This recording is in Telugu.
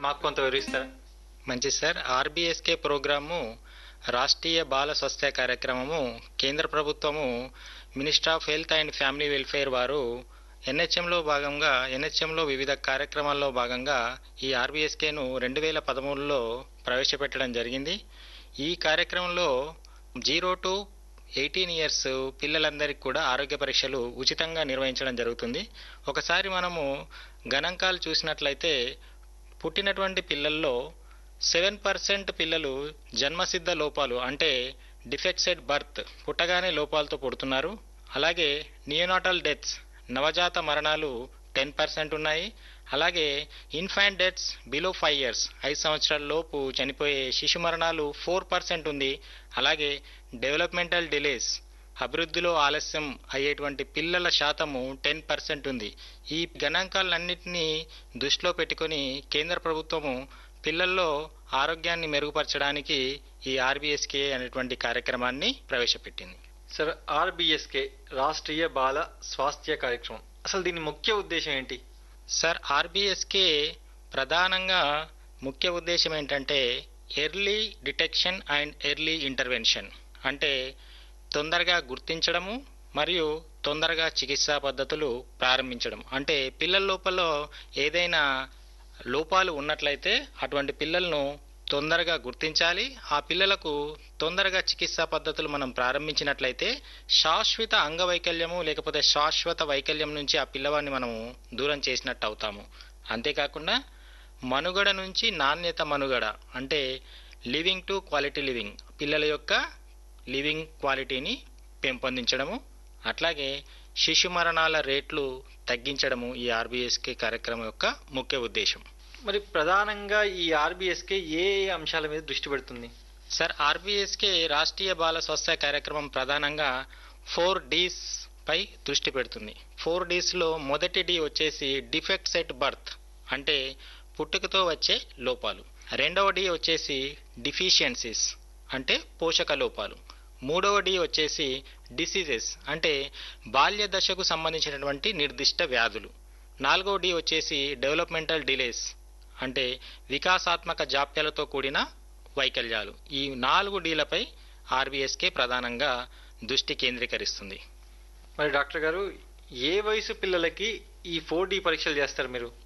మాకు కొంత వివరిస్తారా మంచిది sir RBSK programme Rashtriya Bal Swasthya కార్యక్రమము కేంద్ర ప్రభుత్వము minister of health and family welfare వారు ఎన్హెచ్ఎంలో భాగంగా ఎన్హెచ్ఎంలో వివిధ కార్యక్రమాల్లో భాగంగా ఈ ఆర్బీఎస్కేను రెండు వేల పదమూడులో ప్రవేశపెట్టడం జరిగింది ఈ కార్యక్రమంలో జీరో టు ఎయిటీన్ ఇయర్స్ పిల్లలందరికీ కూడా ఆరోగ్య పరీక్షలు ఉచితంగా నిర్వహించడం జరుగుతుంది ఒకసారి మనము గణాంకాలు చూసినట్లయితే పుట్టినటువంటి పిల్లల్లో సెవెన్ పర్సెంట్ పిల్లలు జన్మసిద్ధ లోపాలు అంటే డిఫెక్ట్స్ ఎట్ బర్త్ పుట్టగానే లోపాలతో పుడుతున్నారు అలాగే నియోనాటల్ డెత్స్ నవజాత మరణాలు టెన్ పర్సెంట్ ఉన్నాయి అలాగే infant deaths below five years ఐదు సంవత్సరాల లోపు చనిపోయే శిశు మరణాలు ఫోర్ పర్సెంట్ ఉంది అలాగే డెవలప్మెంటల్ డిలేస్ అభివృద్ధిలో ఆలస్యం అయ్యేటువంటి పిల్లల శాతము టెన్ పర్సెంట్ ఉంది ఈ గణాంకాలన్నింటినీ దృష్టిలో పెట్టుకొని కేంద్ర ప్రభుత్వము పిల్లల్లో ఆరోగ్యాన్ని మెరుగుపరచడానికి ఈ ఆర్బీఎస్కే అనేటువంటి కార్యక్రమాన్ని ప్రవేశపెట్టింది సార్ ఆర్బిఎస్కే రాష్ట్రీయ బాల స్వాస్థ్య కార్యక్రమం అసలు దీని ముఖ్య ఉద్దేశం ఏంటి సార్ ఆర్బీఎస్కే ప్రధానంగా ముఖ్య ఉద్దేశం ఏంటంటే early detection and early intervention అంటే తొందరగా గుర్తించడము మరియు తొందరగా చికిత్సా పద్ధతులు ప్రారంభించడం అంటే పిల్లల లోపల ఏదైనా లోపాలు ఉన్నట్లయితే అటువంటి పిల్లలను తొందరగా గుర్తించాలి ఆ పిల్లలకు తొందరగా చికిత్సా పద్ధతులు మనం ప్రారంభించినట్లయితే శాశ్వత అంగవైకల్యము లేకపోతే శాశ్వత వైకల్యం నుంచి ఆ పిల్లవాడిని మనము దూరం చేసినట్టు అవుతాము అంతేకాకుండా మనుగడ నుంచి నాణ్యత మనుగడ అంటే లివింగ్ టు క్వాలిటీ లివింగ్ పిల్లల యొక్క లివింగ్ క్వాలిటీని పెంపొందించడము అట్లాగే శిశు మరణాల రేట్లు తగ్గించడము ఈ ఆర్బీఎస్కే కార్యక్రమం యొక్క ముఖ్య ఉద్దేశం మరి ప్రధానంగా ఈ ఆర్బిఎస్కే ఏ ఏ అంశాల మీద దృష్టి పెడుతుంది సార్ ఆర్బీఎస్కే రాష్ట్రీయ బాల స్వాస్థ్య కార్యక్రమం ప్రధానంగా ఫోర్ డీస్ పై దృష్టి పెడుతుంది ఫోర్ డీస్లో మొదటి డి వచ్చేసి డిఫెక్ట్స్ ఎట్ బర్త్ అంటే పుట్టుకతో వచ్చే లోపాలు రెండవ డి వచ్చేసి డిఫిషియన్సీస్ అంటే పోషక లోపాలు మూడవ డి వచ్చేసి డిసీజెస్ అంటే బాల్య దశకు సంబంధించినటువంటి నిర్దిష్ట వ్యాధులు నాలుగవ డి వచ్చేసి డెవలప్మెంటల్ డిలేస్ అంటే వికాసాత్మక జాప్యాలతో కూడిన వైకల్యాలు ఈ నాలుగు డీలపై ఆర్బీఎస్కే ప్రధానంగా దృష్టి కేంద్రీకరిస్తుంది మరి డాక్టర్ గారు ఏ వయసు పిల్లలకి ఈ ఫోర్ డి పరీక్షలు చేస్తారు మీరు